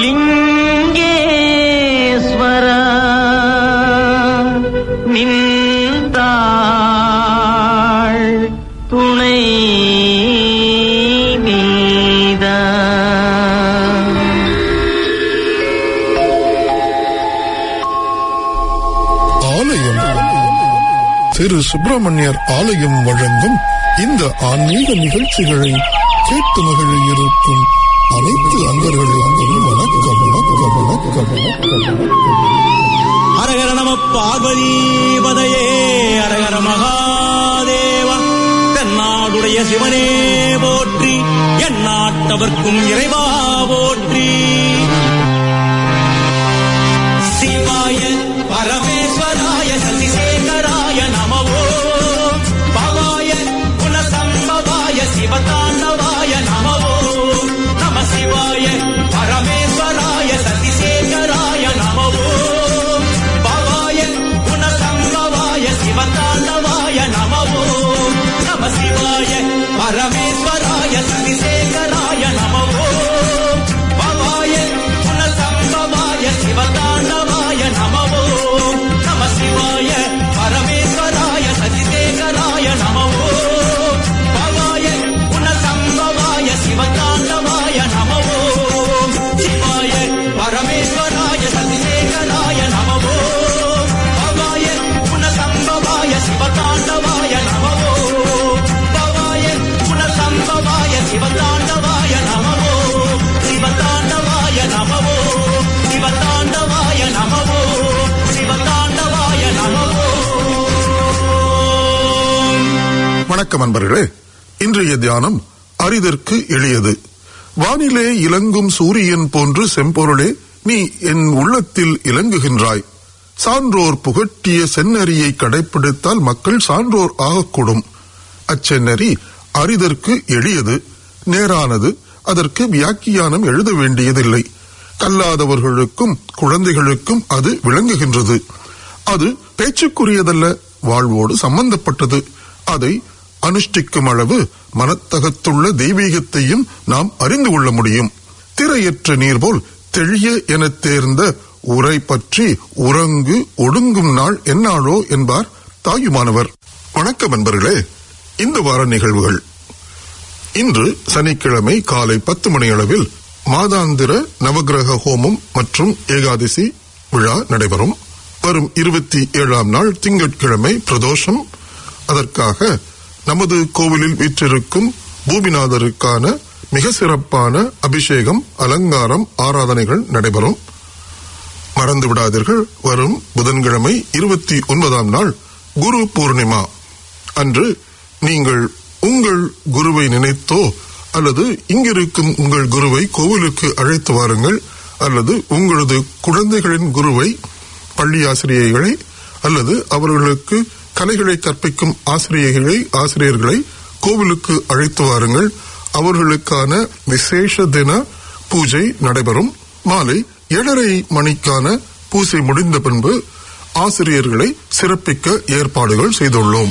லிங்கேஸ்வரா நின்றாள் துணை நீதா ஆலயம் திரு சுப்பிரமணியர் ஆலயம் வழங்கும் இந்த ஆன்மீக நிகழ்ச்சிகளை கேட்டு மகிழ இருக்கும் அனைத்து அன்பர்களுக்கும் வணக்கம் வணக்கம் வணக்கம் வணக்கம் அரகர நம பார்வதீபதையே அரகர மகாதேவா தென்னாடுடைய சிவனே போற்றி எந்நாட்டவர்க்கும் இறைவா போற்றி சிவாய பரமேஸ்வராய சசிசேகராய நமவோ பவாய குலசம்பவாய சிவதாண்டவாய நமவோ நம சிவாய பரமேஸ்வராய சசிசேகராய நமவோ பவாய குணசம்பவாய சிவதாண்டவாய நமவோ நம சிவாய பரமேஸ்வராய சதிசேகராய நமவோ பவாய குணசம்பவாய சிவதாண்டவாய நமவோ நம சிவாய பரமேஸ்வராய சதிசேகராய நமவோ பவாய குணசம்பவாய சிவதாண்டவாய நமவோ சிவாய பரமேஸ்வராய சதிசேகராய நமவோ பவாய குணசம்பவாய சிவதாண்டவாய நமவோ பவாய குணசம்பவாய சிவதாண்டவாய நமவோ சிவதாண்டவாய நமவோ சிவதாண்டவாய நமவோ சிவதாண்டவாய நமவோ வணக்கம் அன்பர்களே இன்றைய தியானம் அரிதற்கு எளியது வானிலே இலங்கும் சூரியன் போன்று செம்பொருளே நீ என் உள்ளத்தில் இலங்குகின்றாய் சான்றோர் புகட்டிய செந்நெறியை கடைப்பிடித்தால் மக்கள் சான்றோர் ஆகக்கூடும் அச்செந்நெறி அரிதற்கு எளியது நேரானது அதற்கு வியாக்கியானம் எழுத வேண்டியதில்லை கல்லாதவர்களுக்கும் குழந்தைகளுக்கும் அது விளங்குகின்றது அது பேச்சுக்குரியதல்ல வாழ்வோடு சம்பந்தப்பட்டது அதை அனுஷ்டிக்கும் அளவு மனத்தகத்துள்ள தெய்வீகத்தையும் நாம் அறிந்து கொள்ள முடியும் திரையற்ற நீர் போல் தெளிய எனத் தேர்ந்த உரை பற்றி உறங்கு ஒடுங்கும் நாள் எந்நாளோ என்பார் தாயுமானவர் வணக்கம் நண்பர்களே இந்த வார நிகழ்வுகள் இன்று சனிக்கிழமை காலை பத்து மணி அளவில் மாதாந்திர நவக்கிரக ஹோமம் மற்றும் ஏகாதசி விழா நடைபெறும் வரும் இருபத்தி ஏழாம் நாள் திங்கட்கிழமை பிரதோஷம் அதற்காக நமது கோவிலில் வீற்றிருக்கும் பூமிநாதருக்கான மிக சிறப்பான அபிஷேகம் அலங்காரம் ஆராதனைகள் நடைபெறும் மறந்து விடாதீர்கள் வரும் புதன்கிழமை இருபத்தி ஒன்பதாம் நாள் குரு பூர்ணிமா அன்று நீங்கள் உங்கள் குருவை நினைத்தோ அல்லது இங்கிருக்கும் உங்கள் குருவை கோவிலுக்கு அழைத்து வாருங்கள் அல்லது உங்களது குழந்தைகளின் குருவை பள்ளி ஆசிரியர்களை அல்லது அவர்களுக்கு கலைகளை கற்பிக்கும் ஆசிரியர்களை ஆசிரியர்களை கோவிலுக்கு அழைத்து வாருங்கள் அவர்களுக்கான விசேஷ தின பூஜை நடைபெறும் மாலை ஏழரை மணிக்கான பூஜை முடிந்த பின்பு ஆசிரியர்களை சிறப்பிக்க ஏற்பாடுகள் செய்துள்ளோம்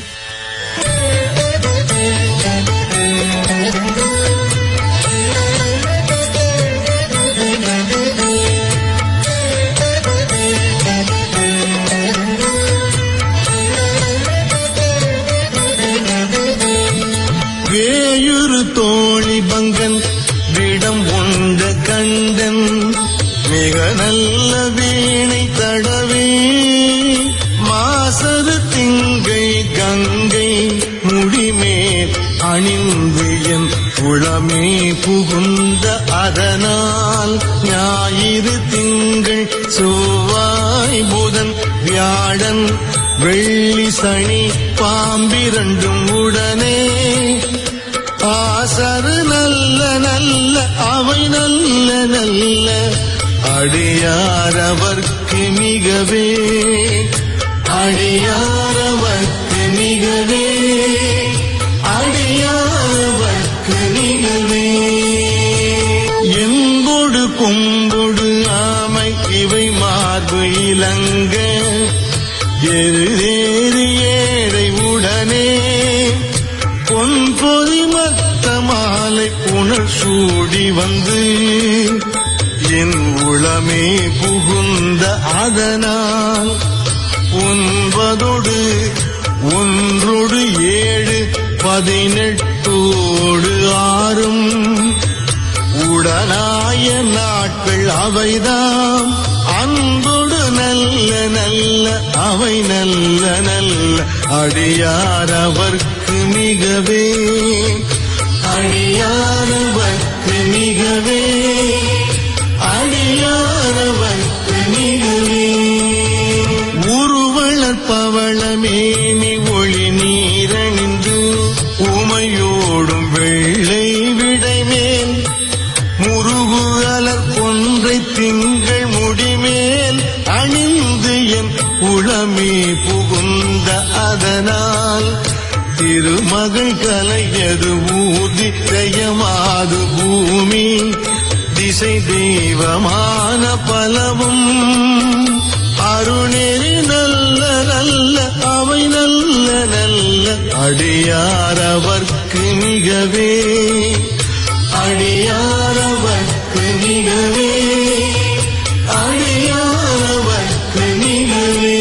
வேயுறு தோழி பங்கன் விடம் உண்ட கண்டன் மிக நல்ல வீணை தடவே மாசரு திங்கள் கங்கை முடிமேல் அணிந்து என் உளமே புகுந்த அதனால் ஞாயிறு திங்கள் செவ்வாய் புதன் வியாழன் வெள்ளி சனி பாம்பிரண்டும் உடனே ஆசரு நல்ல நல்ல அவை நல்ல நல்ல அடியாரவர்க்கு மிகவே அடியாரவர்க்கு மிகவே அடியாரவர்க்கு மிகவே எங்கொடு கொம்பொடு ஆமை இவை மார்பு இலங்க எருதேறி ஏழை உடனே பொன் பொதி மத்த மாலை புனல் சூடி வந்து என் உளமே புகுந்த அதனால் ஒன்பதொடு ஒன்றொடு ஏழு பதினெட்டோடு ஆறும் உடனாய நாட்கள் அவைதாம் அன்பொடு நல்ல நல்ல அவை நல்ல நல்ல அடியார் அவர்க்கு மிகவே அடியாரவர்க்கு மிகவே அடியாரவர்க்கு மிகவே உருவளப்பவளமேனி ஒளி நீரணிந்து உமையோடும் வெள்ளை விடைமேல் முருகுகலர் கொன்றை திங்கள் முடிமேல் அணிந்து என் உளமே புகுந்த அதனால் திருமகள் கலையது ஊதி ஜெயமாது பூமி திசை தெய்வமான பலவும் அருணெறி நல்ல நல்ல அவை நல்ல நல்ல அடியார் அவர்க்கு மிகவே அடியாரவர்க்கு மிகவே அடியாரவர்க்கு மிகவே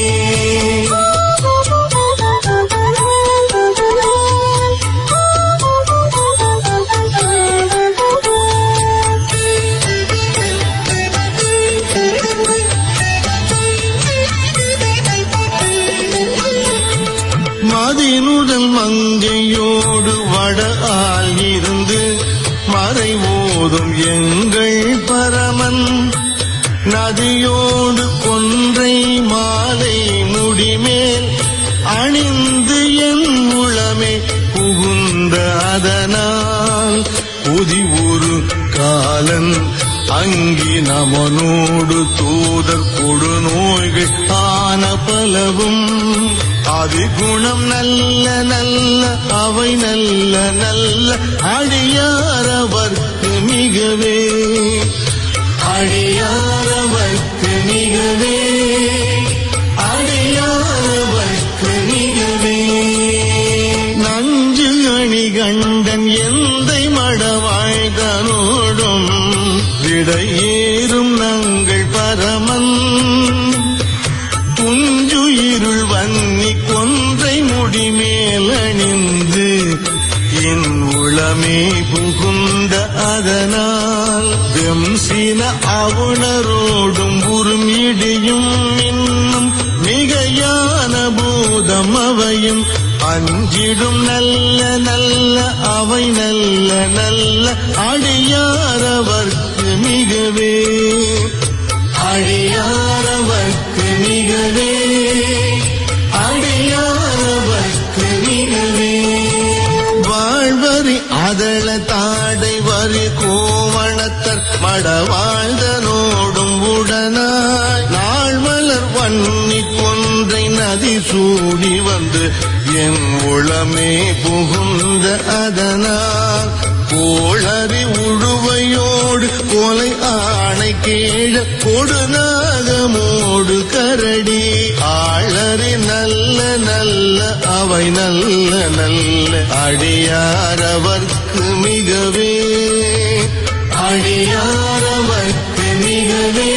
மதினுடன் மங்கையோடு வட ஆள் இருந்து மறைவோதும் எங்கள் பரமன் நதியோடு கொன்றை மாலை முடிமேல் அணிந்து என் உளமே புகுந்த அதனால் புதி ஒரு காலன் அங்கி நமனோடு தூதர் கொடு நோய்கள் ஆன பலவும் அதிகுணம் நல்ல நல்ல அவை நல்ல நல்ல அடியாரவர்க்கு மிகவே அடியாரவர்க்கு மிகவே அடியாரவர்க்கு மிகவே நஞ்சு அணி கண்டன் எந்தை மடவாழ்தனோடும் விடையேறும் நங்கள் பரமன் குஞ்சுயிருள் வன்னி கொன்றை முடிமேல் அணிந்து என் உளமே புகுந்த அதனால் வெம்சின அவுணரோடும் உறும் இடியும் இன்னும் மிகையான பூதம் அவையும் அஞ்சிடும் நல்ல நல்ல அவை நல்ல நல்ல அடியாரவர்க்கு மிகவே அடியாரவர்க்கு மிகவே அடியாரவர்க்கு மிகவே வாழ்வரி அதள தாடை வரி கோவணத்தர் மடவாழ்தனோடும் உடனாய் நாள் மலர் வன்னி கொன்றை நதி சூடி வந்து என் உளமே புகுந்த அதனால் கோளறி உழுவையோடு கொலை ஆணை கீழ கொடுநாகமோடு கரடி ஆளறி நல்ல நல்ல அவை நல்ல நல்ல அடியாரவர்க்கு மிகவே அடியாரவர்க்கு மிகவே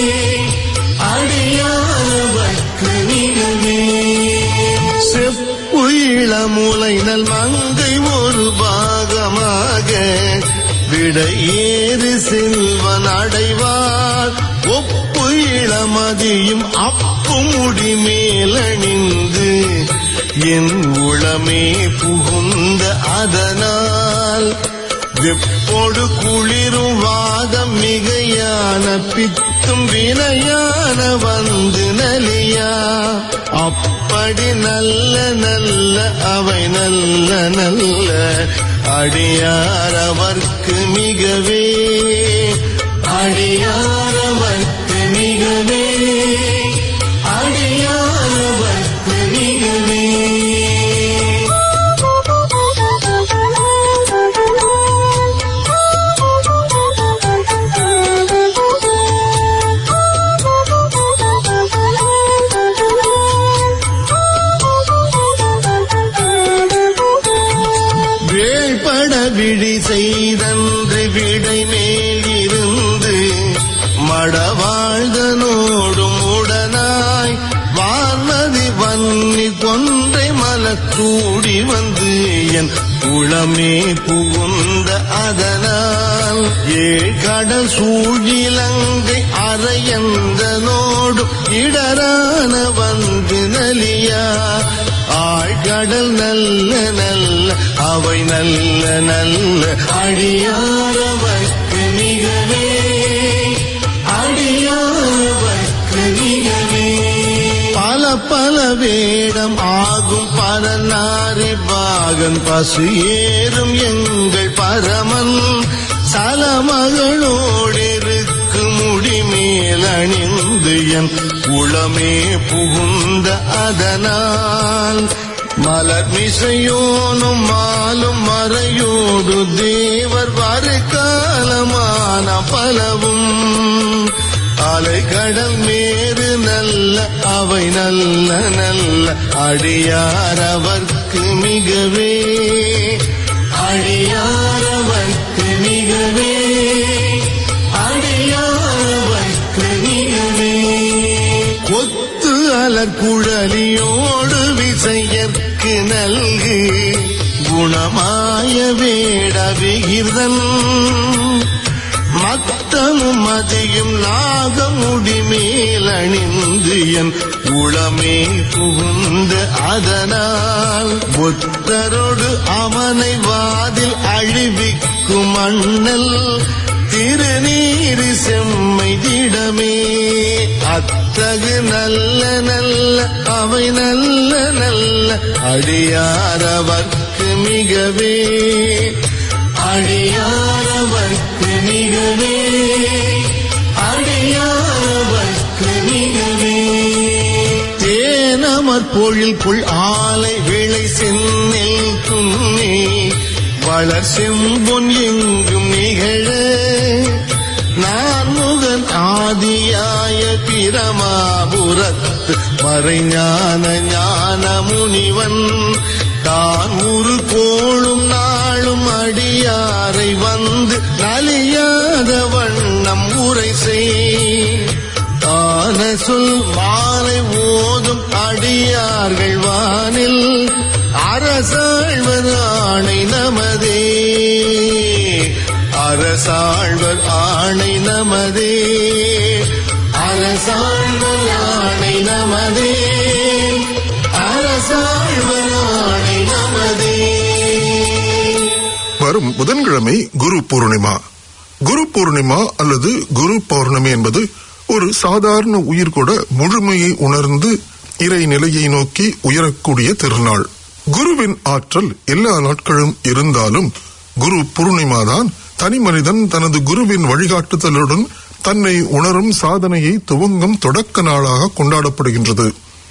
அடியாரவர்க்கு மிகவே செப்பு இளமுலை நல் மங்கை ஒரு பாகமாக விடையேறு செல்வன் அடைவார் ஒப்பு இளமதியும் அப்பு முடி மேலணிந்து என் உளமே புகுந்த அதனால் வெப்பொடு குளிரும் வாதம் மிகையான பித்தும் வினையான வந்து நலியா அப்படி நல்ல நல்ல அவை நல்ல நல்ல அடியாரவர்க்கு மிகவே அடியாரவர்க்கு மிகவே அடியாரவர்க்கு மிகவே வேள்பட விழி செய்தன்று விடை மேல் இருந்து கூடி வந்து என் உளமே புகுந்த அதனால் ஏழ்கடல் சூழிலங்கை அரையந்தனோடு இடரான வந்து நலியா ஆழ்கடல் நல்ல நல்ல அவை நல்ல நல்ல அடியாரவர்க்கு மிகவே அடியாரவர்க்கு மிகவே பல பல வேடம் ஆகும் பரநாரி பாகன் பசு ஏறும் எங்கள் பரமன் சலமகளோடிருக்கு முடிமேல் அணிந்து என் உளமே புகுந்த அதனால் மலர் மிசையோனும் மாலும் மறையோடு தேவர் வருகாலமான பலவும் அலைகடல் மேறு நல்ல அவை நல்ல நல்ல அடியார் அவர்க்கு மிகவே அடியார் அவர்க்கு மிகவே அடியார் அவர்க்கு மிகவே கொத்து அலர் குழலியோடு விசையற்கு நல்கு குணமாய வேட விகிர்தன் மத்தமும் மதியும் நாகமுடி மேல் அணிந்து என் உளமே புகுந்த அதனால் புத்தரோடு அவனை வாதில் அழிவிக்கும் அண்ணல் திருநீரு செம்மை திடமே அத்தகு நல்ல நல்ல அவை நல்ல நல்ல அடியாரவர்க்கு மிகவே அடியாரவர்க்கு மிகவே அடியாரவர்க்கு மிகவே தேனமர் பொழில் புல் ஆலை விளை செந்நெல் துண்ணே வளர் செம்பொன் எங்கும் நிகழ நான் முகன் ஆதியாய பிரமாபுரத்து மறைஞான ஞான முனிவன் தான் ஒரு கோளும் நாளும் அடியாரை வந்து நலியாத வண்ணம் உரை செய் ஆன சொல் மாலை ஓதும் அடியார்கள் வானில் அரசாழ்வர் ஆணை நமதே அரசாழ்வர் ஆணை நமதே அரசாழ்வர் ஆணை நமதே அரசாழ்வர் ஆணை நமதே வரும் புதன்கிழமை குரு பூர்ணிமா குரு பூர்ணிமா அல்லது குரு பௌர்ணமி என்பது ஒரு சாதாரண உயிர் கூட முழுமையை உணர்ந்து இறை நிலையை நோக்கி உயரக்கூடிய திருநாள் குருவின் ஆற்றல் எல்லா நாட்களும் இருந்தாலும் குரு பூர்ணிமா தான் தனி மனிதன் தனது குருவின் வழிகாட்டுதலுடன் தன்னை உணரும் சாதனையை துவங்கும் தொடக்க நாளாக கொண்டாடப்படுகின்றது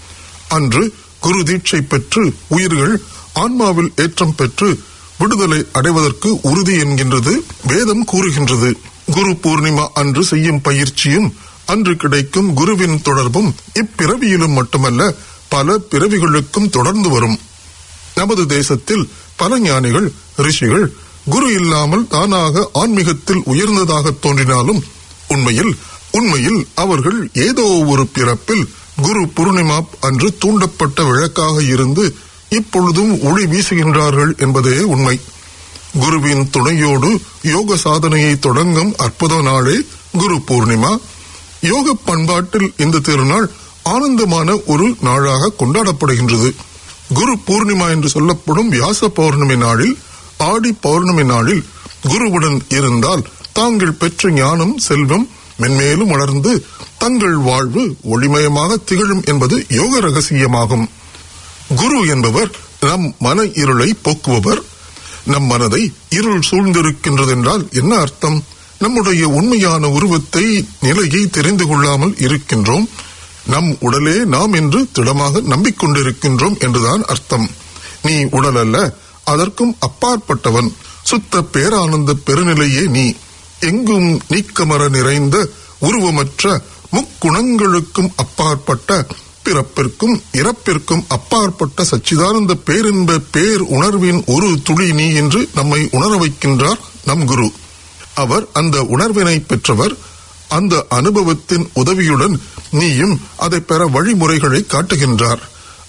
அன்று குரு தீட்சை பெற்று உயிர்கள் ஆன்மாவில் ஏற்றம் பெற்று விடுதலை அடைவதற்கு உறுதி என்கின்றது வேதம் கூறுகின்றது குரு பூர்ணிமா அன்று செய்யும் பயிற்சியும் அன்று கிடைக்கும் குருவின் தொடர்பும் இப்பிறவியிலும் மட்டுமல்ல பல பிறவிகளுக்கும் தொடர்ந்து வரும் நமது தேசத்தில் பல ஞானிகள் ரிஷிகள் குரு இல்லாமல் தானாக ஆன்மீகத்தில் உயர்ந்ததாக தோன்றினாலும் உண்மையில் உண்மையில் அவர்கள் ஏதோ ஒரு பிறப்பில் குரு பூர்ணிமா அன்று தூண்டப்பட்ட விளக்காக இருந்து இப்பொழுதும் ஒளி வீசுகின்றார்கள் என்பதே உண்மை குருவின் துணையோடு யோக சாதனையை தொடங்கும் அற்புத நாளே குரு பூர்ணிமா யோக பண்பாட்டில் இந்த திருநாள் ஆனந்தமான ஒரு நாளாக கொண்டாடப்படுகின்றது குரு பூர்ணிமா என்று சொல்லப்படும் வியாச பௌர்ணமி நாளில் ஆடி பௌர்ணமி நாளில் குருவுடன் இருந்தால் தாங்கள் பெற்ற ஞானம் செல்வம் மென்மேலும் வளர்ந்து தங்கள் வாழ்வு ஒளிமயமாக திகழும் என்பது யோக ரகசியமாகும் குரு என்பவர் நம் மன இருளை போக்குபவர் நம் மனதை இருள் சூழ்ந்திருக்கின்றதென்றால் என்ன அர்த்தம் நம்முடைய உண்மையான உருவத்தை நிலையை தெரிந்து கொள்ளாமல் இருக்கின்றோம் நம் உடலே நாம் என்று திடமாக நம்பிக்கொண்டிருக்கின்றோம் என்றுதான் அர்த்தம் நீ உடல் அல்ல அதற்கும் அப்பாற்பட்டவன் சுத்த பேரானந்த பெருநிலையே நீ எங்கும் நீக்கமர நிறைந்த உருவமற்ற முக்குணங்களுக்கும் அப்பாற்பட்ட பிறப்பிற்கும் இறப்பிற்கும் அப்பாற்பட்ட சச்சிதானந்த பேரின்ப பேர் உணர்வின் ஒரு துளி நீ என்று நம்மை உணர வைக்கின்றார் நம் குரு அவர் அந்த உணர்வினை பெற்றவர் அந்த அனுபவத்தின் உதவியுடன் நீயும் அதை பெற வழிமுறைகளை காட்டுகின்றார்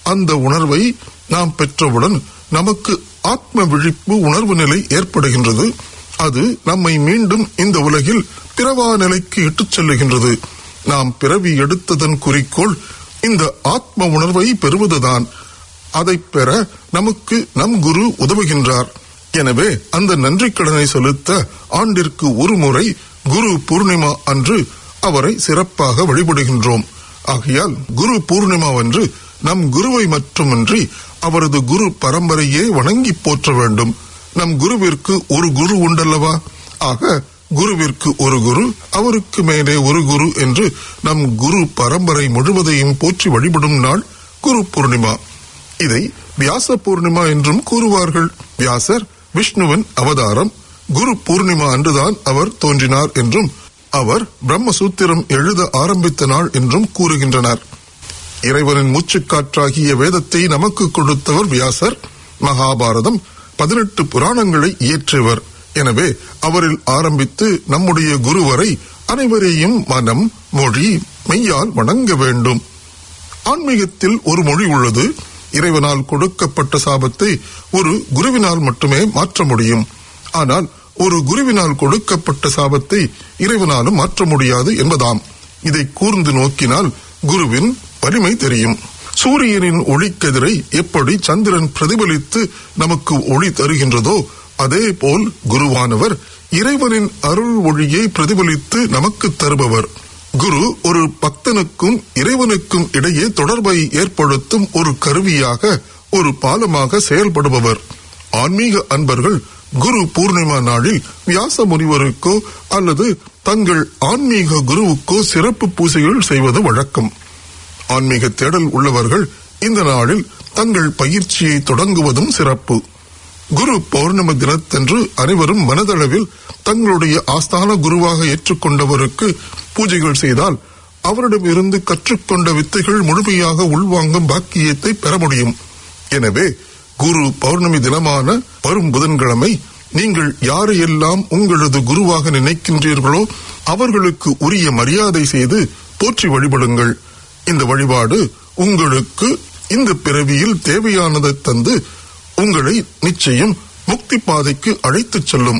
அந்த உணர்வை நாம் பெற்றவுடன் நமக்கு ஆத்ம விழிப்பு உணர்வு நிலை ஏற்படுகின்றது அது நம்மை மீண்டும் இந்த உலகில் பிறவா நிலைக்கு இட்டுச் செல்லுகின்றது நாம் பிறவி எடுத்ததன் குறிக்கோள் இந்த ஆத்ம உணர்வை பெறுவதுதான் அதை பெற நமக்கு நம் குரு உதவுகின்றார் எனவே அந்த நன்றி கடனை செலுத்த ஆண்டிற்கு ஒரு முறை குரு பூர்ணிமா அன்று அவரை சிறப்பாக வழிபடுகின்றோம் ஆகையால் குரு பூர்ணிமாவன்று நம் குருவை மட்டுமின்றி அவரது குரு பரம்பரையே வணங்கி போற்ற வேண்டும் நம் குருவிற்கு ஒரு குரு உண்டல்லவா ஆக குருவிற்கு ஒரு குரு அவருக்கு மேலே ஒரு குரு என்று நம் குரு பரம்பரை முழுவதையும் போற்றி வழிபடும் நாள் குரு பூர்ணிமா இதை வியாச பூர்ணிமா என்றும் கூறுவார்கள் வியாசர் விஷ்ணுவின் அவதாரம் குரு பூர்ணிமா அன்றுதான் அவர் தோன்றினார் என்றும் அவர் பிரம்மசூத்திரம் எழுத ஆரம்பித்த நாள் என்றும் கூறுகின்றனர் இறைவனின் மூச்சுக்காற்றாகிய வேதத்தை நமக்கு கொடுத்தவர் வியாசர் மகாபாரதம் பதினெட்டு புராணங்களை இயற்றியவர் எனவே அவரில் ஆரம்பித்து நம்முடைய குரு வரை அனைவரையும் மனம் மொழி மெய்யால் வணங்க வேண்டும் ஆன்மீகத்தில் ஒரு மொழி உள்ளது இறைவனால் கொடுக்கப்பட்ட சாபத்தை ஒரு குருவினால் மட்டுமே மாற்ற முடியும் ஆனால் ஒரு குருவினால் கொடுக்கப்பட்ட சாபத்தை இறைவனாலும் மாற்ற முடியாது என்பதாம் இதை கூர்ந்து நோக்கினால் குருவின் வலிமை தெரியும் சூரியனின் ஒளிக்கதிரை எப்படி சந்திரன் பிரதிபலித்து நமக்கு ஒளி தருகின்றதோ அதே போல் குருவானவர் இறைவனின் அருள் ஒளியை பிரதிபலித்து நமக்கு தருபவர் குரு ஒரு பக்தனுக்கும் இறைவனுக்கும் இடையே தொடர்பை ஏற்படுத்தும் ஒரு கருவியாக ஒரு பாலமாக செயல்படுபவர் ஆன்மீக அன்பர்கள் குரு பூர்ணிமா நாளில் வியாச முனிவருக்கோ அல்லது தங்கள் ஆன்மீக குருவுக்கோ சிறப்பு பூசைகள் செய்வது வழக்கம் ஆன்மீக தேடல் உள்ளவர்கள் இந்த நாளில் தங்கள் பயிற்சியை தொடங்குவதும் சிறப்பு குரு பௌர்ணமி தினத்தன்று அனைவரும் மனதளவில் தங்களுடைய ஆஸ்தான குருவாக ஏற்றுக்கொண்டவருக்கு பூஜைகள் செய்தால் அவரிடம் இருந்து கற்றுக்கொண்ட வித்தைகள் முழுமையாக உள்வாங்கும் பாக்கியத்தை பெற முடியும் எனவே குரு பௌர்ணமி தினமான வரும் புதன்கிழமை நீங்கள் யாரையெல்லாம் உங்களது குருவாக நினைக்கின்றீர்களோ அவர்களுக்கு உரிய மரியாதை செய்து போற்றி வழிபடுங்கள் இந்த வழிபாடு உங்களுக்கு இந்த பிறவியில் தேவையானதை தந்து உங்களை நிச்சயம் முக்தி பாதைக்கு அழைத்துச் செல்லும்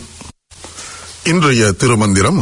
இன்றைய திருமந்திரம்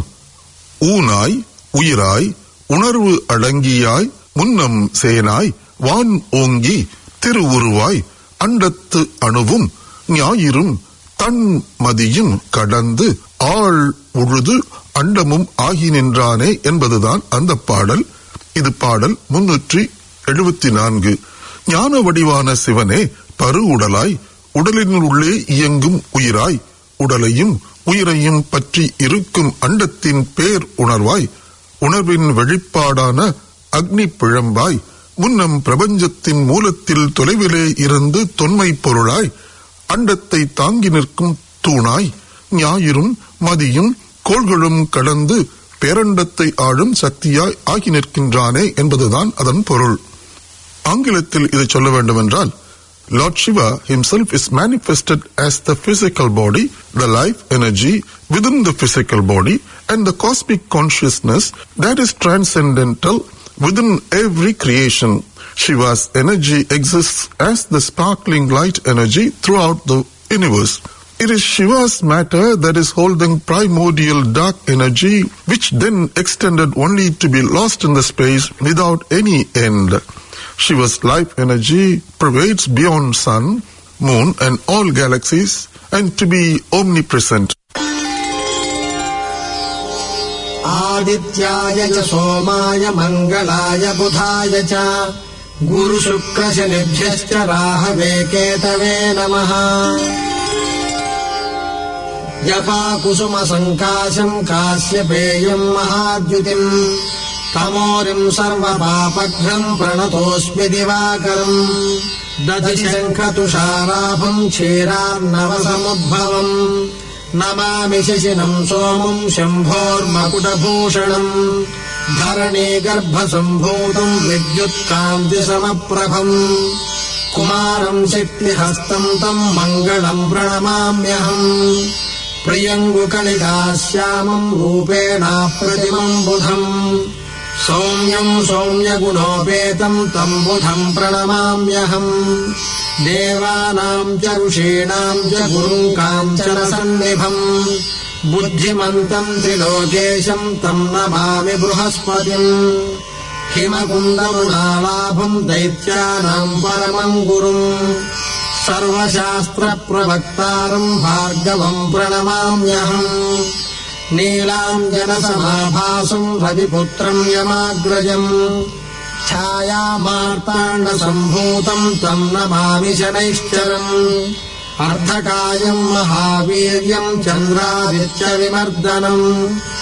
ஊனாய் உயிராய் உணர்வு அடங்கியாய் முன்னம் சேனாய் வான் ஓங்கி திருவுருவாய் அண்டத்து அணுவும் ஞாயிறும் தன் மதியும் கடந்து ஆள் உழுது அண்டமும் ஆகி நின்றானே என்பதுதான் அந்த பாடல் இது பாடல் முன்னூற்றி எழுபத்தி நான்கு ஞான வடிவான சிவனே பரு உடலாய் உடலின் உள்ளே இயங்கும் உயிராய் உடலையும் உயிரையும் பற்றி இருக்கும் அண்டத்தின் பேர் உணர்வாய் உணர்வின் வெளிப்பாடான அக்னி பிழம்பாய் முன்னம் பிரபஞ்சத்தின் மூலத்தில் தொலைவிலே இருந்து தொன்மை பொருளாய் அண்டத்தை தாங்கி நிற்கும் தூணாய் ஞாயிறும் மதியும் கோள்களும் கடந்து பேரண்டத்தை ஆளும் சக்தியாய் ஆகி நிற்கின்றானே என்பதுதான் அதன் பொருள் ஆங்கிலத்தில் இதை சொல்ல வேண்டுமென்றால் Lord Shiva himself is manifested as the physical body, the life energy within the physical body, and the cosmic consciousness that is transcendental within every creation. Shiva's energy exists as the sparkling light energy throughout the universe. It is Shiva's matter that is holding primordial dark energy, which then extended only to be lost in the space without any end. Shiva's life energy pervades beyond sun, moon, and all galaxies, and to be omnipresent. आदित्याय च सोमाय मङ्गलाय बुधाय च गुरुशुक्रशनिभ्यश्च Rahway केतवे नमः जपाकुसुमसङ्काशम् कास्यपेयम् महाद्युतिम् तमोरिम् सर्वपापघ्नम् प्रणतोऽस्मि दिवाकरम् दधिशङ्खतुषाराभम् क्षीरार्णवसमुद्भवम् नमामि शशिनम् सोमम् शम्भोर्मकुटभूषणम् धरणी गर्भसम्भूतम् विद्युत्कान्तिसमप्रभम् कुमारम् शक्तिहस्तम् तम् मङ्गलम् प्रणमाम्यहम् प्रियङ्गुकलिकाश्यामम् रूपेणाप्रतिमम् बुधम् सौम्यम् सौम्यगुणोपेतम् तम् बुधम् प्रणमाम्यहम् देवानाम् च ऋषीणाम् च गुरुम् काञ्चन सन्निभम् बुद्धिमन्तम् त्रिलोकेशम् तम् नमामि बृहस्पतिम् हिमकुन्दमुनालाभम् दैत्यानाम् परमम् गुरुम् सर्वशास्त्रप्रवक्तारम् भार्गवम् प्रणमाम्यहम् नीलाम् जनसमाभासम् रविपुत्रम् यमाग्रजम् छायामार्ताण्डसम्भूतम् तम् नमामि शनैश्चरम् अर्धकायम् महावीर्यम् चन्द्रादित्यविमर्दनम्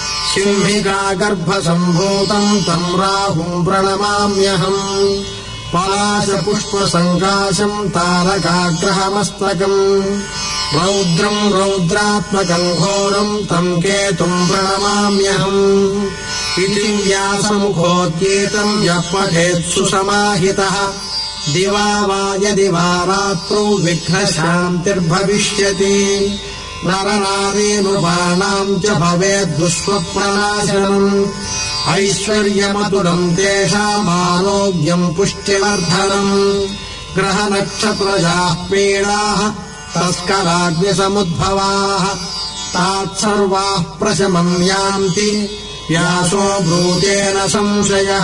सिंहिकागर्भसम्भूतम् तम् राहुम् प्रणमाम्यहम् पलाशपुष्पसङ्काशम् तारकाग्रहमस्तकम् रौद्रम् रौद्रात्मकम् घोरम् तम् केतुम् प्रणमाम्यहम् इति व्यासमुखोद्गीतम् यः पठेत्सु समाहितः दिवा वा यदि वा रात्रौ विघ्नशान्तिर्भविष्यति नरनारीनुपाणाम् च भवेद्दुष्वप्रणाशनम् ऐश्वर्यमतुलम् तेषामारोग्यम् पुष्टिवर्धनम् ग्रहनक्षत्रजाः पीडाः तस्कराग्निसमुद्भवाः तात्सर्वाः प्रशमम् यान्ति व्यासो ब्रूतेन संशयः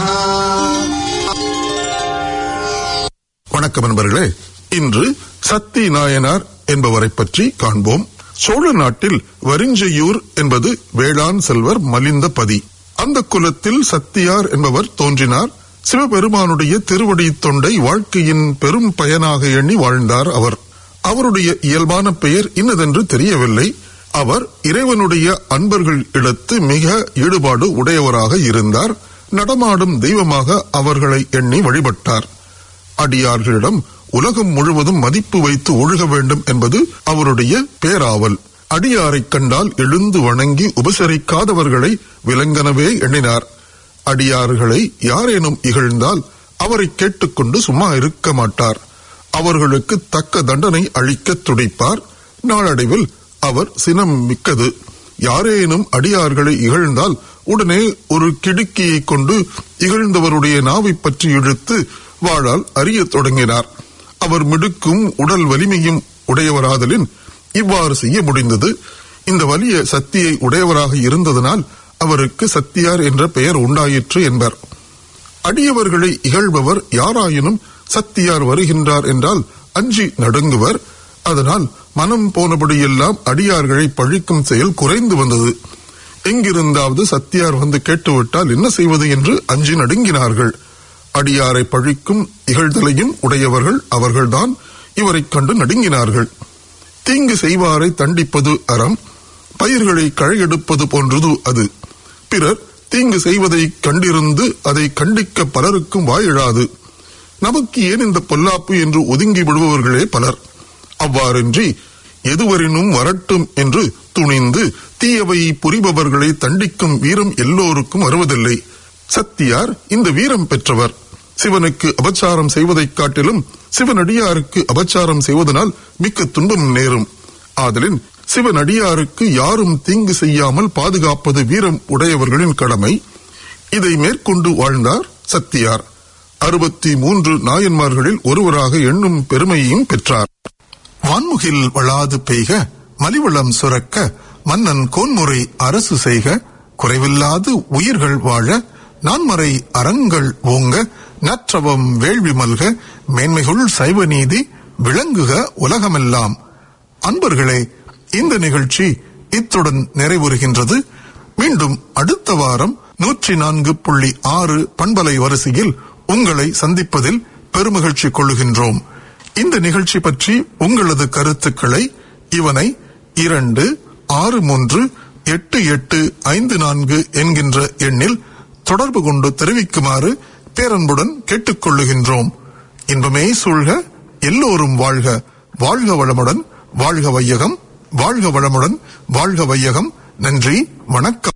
வணக்கம் நண்பர்களே இன்று சத்தி நாயனார் என்பவரை பற்றி காண்போம் சோழ நாட்டில் வரிஞ்சையூர் என்பது வேளாண் செல்வர் மலிந்த பதி அந்த குலத்தில் சத்தியார் என்பவர் தோன்றினார் சிவபெருமானுடைய திருவடி தொண்டை வாழ்க்கையின் பெரும் பயனாக எண்ணி வாழ்ந்தார் அவர் அவருடைய இயல்பான பெயர் இன்னதென்று தெரியவில்லை அவர் இறைவனுடைய அன்பர்கள் இடத்து மிக ஈடுபாடு உடையவராக இருந்தார் நடமாடும் தெய்வமாக அவர்களை எண்ணி வழிபட்டார் அடியார்களிடம் உலகம் முழுவதும் மதிப்பு வைத்து ஒழுக வேண்டும் என்பது அவருடைய பேராவல் அடியாரைக் கண்டால் எழுந்து வணங்கி உபசரிக்காதவர்களை விலங்கனவே எண்ணினார் அடியார்களை யாரேனும் இகழ்ந்தால் அவரை கேட்டுக்கொண்டு சும்மா இருக்க மாட்டார் அவர்களுக்கு தக்க தண்டனை அளிக்க துடிப்பார் நாளடைவில் அவர் சினம் மிக்கது யாரேனும் அடியார்களை இகழ்ந்தால் உடனே ஒரு கிடுக்கியை கொண்டு இகழ்ந்தவருடைய நாவை பற்றி இழுத்து வாழால் அறியத் தொடங்கினார் அவர் மிடுக்கும் உடல் வலிமையும் உடையவராதலின் இவ்வாறு செய்ய முடிந்தது இந்த வலிய சக்தியை உடையவராக இருந்ததனால் அவருக்கு சத்தியார் என்ற பெயர் உண்டாயிற்று என்பர் அடியவர்களை இகழ்பவர் யாராயினும் சத்தியார் வருகின்றார் என்றால் அஞ்சி நடுங்குவர் அதனால் மனம் போனபடியெல்லாம் அடியார்களை பழிக்கும் செயல் குறைந்து வந்தது எங்கிருந்தாவது சத்தியார் வந்து கேட்டுவிட்டால் என்ன செய்வது என்று அஞ்சி நடுங்கினார்கள் அடியாரை பழிக்கும் இகழ்தலையும் உடையவர்கள் அவர்கள்தான் இவரைக் கண்டு நடுங்கினார்கள் தீங்கு செய்வாரை தண்டிப்பது அறம் பயிர்களை கழையெடுப்பது போன்றது அது பிறர் தீங்கு செய்வதை கண்டிருந்து அதை கண்டிக்க பலருக்கும் வாயிழாது நமக்கு ஏன் இந்த பொல்லாப்பு என்று ஒதுங்கி விடுபவர்களே பலர் அவ்வாறின்றி எதுவரினும் வரட்டும் என்று துணிந்து தீயவை புரிபவர்களை தண்டிக்கும் வீரம் எல்லோருக்கும் வருவதில்லை சத்தியார் இந்த வீரம் பெற்றவர் சிவனுக்கு அபச்சாரம் செய்வதைக் காட்டிலும் சிவனடியாருக்கு அபச்சாரம் செய்வதனால் மிக்க துன்பம் நேரும் ஆதலின் சிவனடியாருக்கு யாரும் தீங்கு செய்யாமல் பாதுகாப்பது வீரம் உடையவர்களின் கடமை இதை மேற்கொண்டு வாழ்ந்தார் சத்தியார் அறுபத்தி மூன்று நாயன்மார்களில் ஒருவராக எண்ணும் பெருமையையும் பெற்றார் வான்முகில் வளாது பெய்க மலிவளம் சுரக்க மன்னன் கோன்முறை அரசு செய்க குறைவில்லாது உயிர்கள் வாழ நான்மறை அறங்கள் ஓங்க நற்றவம் வேள்வி மல்க மேன்மைகுள் சைவ நீதி விளங்குக உலகமெல்லாம் அன்பர்களே இந்த நிகழ்ச்சி இத்துடன் நிறைவுறுகின்றது மீண்டும் அடுத்த வாரம் நூற்றி நான்கு புள்ளி ஆறு பண்பலை வரிசையில் உங்களை சந்திப்பதில் பெருமகிழ்ச்சி கொள்ளுகின்றோம் இந்த நிகழ்ச்சி பற்றி உங்களது கருத்துக்களை இவனை இரண்டு ஆறு மூன்று எட்டு எட்டு ஐந்து நான்கு என்கின்ற எண்ணில் தொடர்பு கொண்டு தெரிவிக்குமாறு பேரன்புடன் கேட்டுக்கொள்ளுகின்றோம் இன்பமே சூழ்க எல்லோரும் வாழ்க வாழ்க வளமுடன் வாழ்க வையகம் வாழ்க வளமுடன் வாழ்க வையகம் நன்றி வணக்கம்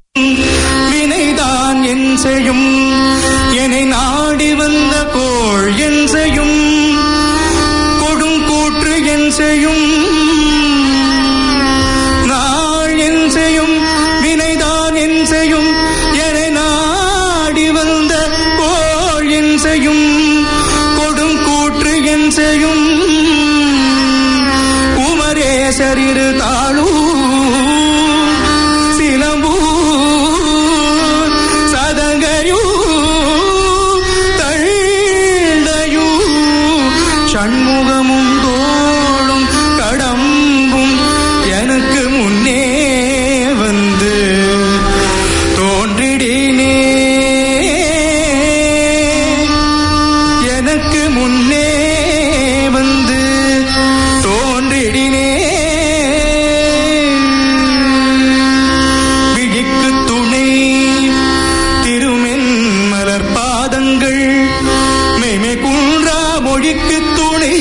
வினைதான் என் செய்யும் என்னை நாடி வந்த கோள் என் செய்யும் கொடுங்கூற்று என் செய்யும் நாள் என் செய்யும் வினைதான் என் செய்யும் என்னை நாடி வந்த என் செய்யும் குமரேசரிரு தாழூ சிலம்பூ சதங்கையூ தழ்ந்தையூ சண்முகமும் தோளும் கடம்பும் எனக்கு முன்னே வந்து தோன்றிடினே எனக்கு முன்னே வந்து தோன்றிடினே விழிக்கு துணை திருமென் மலர் பாதங்கள் மெய்மை குன்றா மொழிக்கு துணை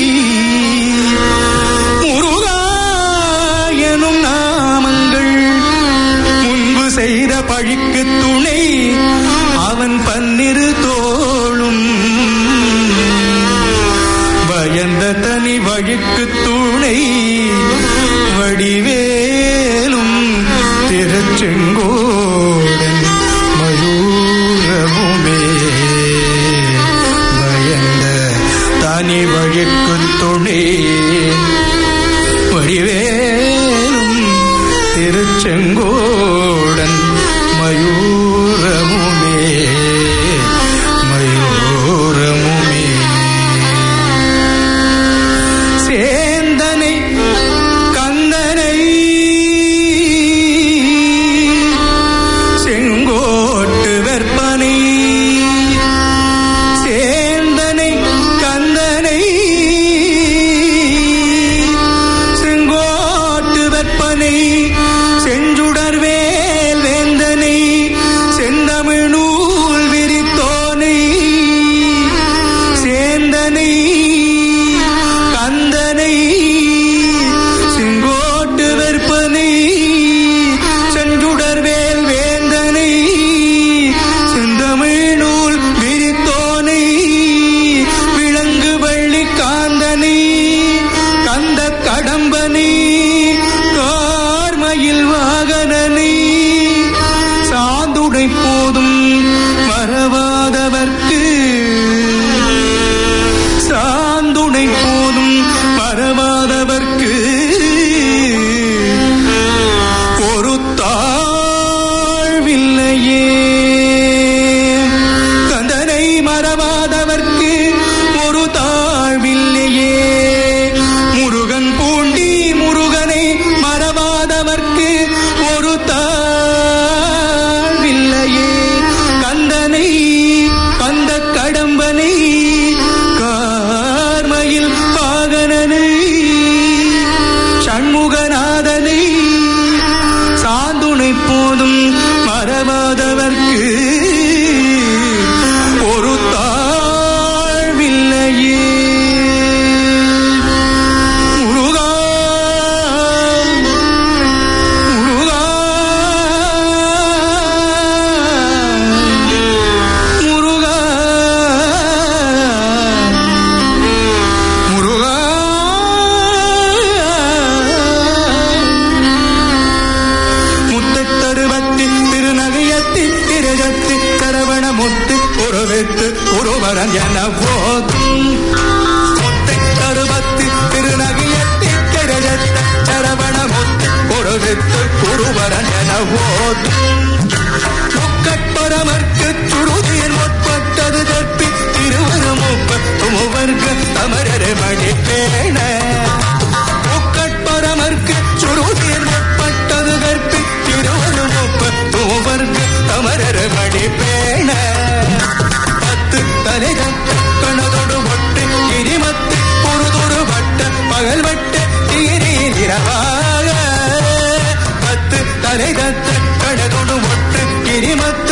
முருகா எனும் நாமங்கள் முன்பு செய்த பழிக்கு துணை அவன் பன்னிரு தோளும் பயந்த தனி வழிக்கு துணை வடிவேலும் திருச்செங்கோடன் மயூரமுமே பயந்த தனி வழிக்கு துணை வடிவேலும் திருச்செங்கோடன் மயூரமுமே மயூரமுமே சேந்தனை கந்தனை செங்கோட்டு வெற்பனை சேந்தனை கந்தனை செங்கோட்டு வெற்பனை செஞ்சுடர் வேல் வேந்தனை செந்தமிழ் நூல் விரித்தோனை சேந்தனை கந்தனை செங்கோட்டு வெற்பனை செஞ்சுடர் வேல் வேந்தனை செந்தமிழ் நூல் விரித்தோனை விலங்கு வள்ளி காந்தனை கந்த கடம்பனை கார்மயில் வாகனனை சாந்துடை போதும் மறவாதவர்க்கு சாந்துணை போதும் மறவாதவர்க்கு ஒரு தாழ்வில்லையே கந்தனை மறவாதவர்க்கு ஒரு தாழ்வில்லையே முருகன் பூண்டி முருகனை மறவாதவர்க்கு ஒரு தாழ்வில்லையே கந்தனை கந்த கடம்பனை கார்மயில் பாகனனை சண்முகநாதனை சாந்துணை போதும் மறவாதவர்க்கு ஒரு தாழ்வில்லையே முருகா முருகா முருகா முருகா முத்தத்தருவத்தி திருநகையத்தி திருஜத்தி சரவண முத்து உருவித்து உருவரன் என போதும் முத்தத்தருவத்தி திருநகையத்தி திருஜத்த சரவண முத்து உருவித்து உருவரன் என போதும் முக்கட்பரமர்க்கு சுருதியின் முற்பட்டது கற்பி திருவருமுப்பத்து மூவர்க்கு தமரரு மணி பேண முக்கட்பரமர்க்கு சுருதியின் முற்பட்டது கற்பி திருவருமுப்பத்து மூவர்க்கு தமரரு மணி பேண பத்து தலை கணதொடு ஒட்டு கிரிமத்து பொறுதொடு வட்ட பகல் வட்ட தீரி நிறவாக பத்து தலை கத்த கடதொடு ஒட்டு கிரிமத்து